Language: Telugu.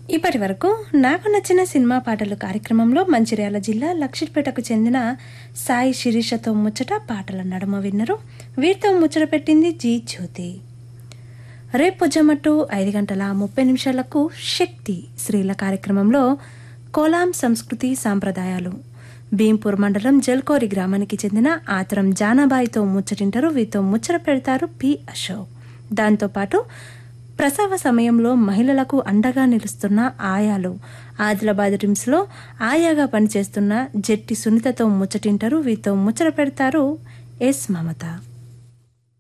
ఇప్పటి వరకు నాకు నచ్చిన సినిమా పాటలు కార్యక్రమంలో మంచిర్యాల జిల్లా లక్షిట్పేటకు చెందిన సాయి శిరీషతో ముచ్చట పాటల నడుమ విన్నరు వీరితో ముచ్చట పెట్టింది జీ జ్యోతి రేపు జమట్టు ఐదు గంటల ముప్పై నిమిషాలకు శక్తి స్త్రీల కార్యక్రమంలో కోలాం సంస్కృతి సాంప్రదాయాలు భీంపూర్ మండలం జల్కోరి గ్రామానికి చెందిన ఆతరం జానాబాయితో ముచ్చటింటారు వీరితో ముచ్చట పెడతారు పి అశోక్ దాంతోపాటు ప్రసవ సమయంలో మహిళలకు అండగా నిలుస్తున్న ఆయాలు ఆదిలాబాద్ రిమ్స్లో ఆయాగా పనిచేస్తున్న జెట్టి సునీతతో ముచ్చటింటారు వీరితో ముచ్చట పెడతారు ఎస్ మమత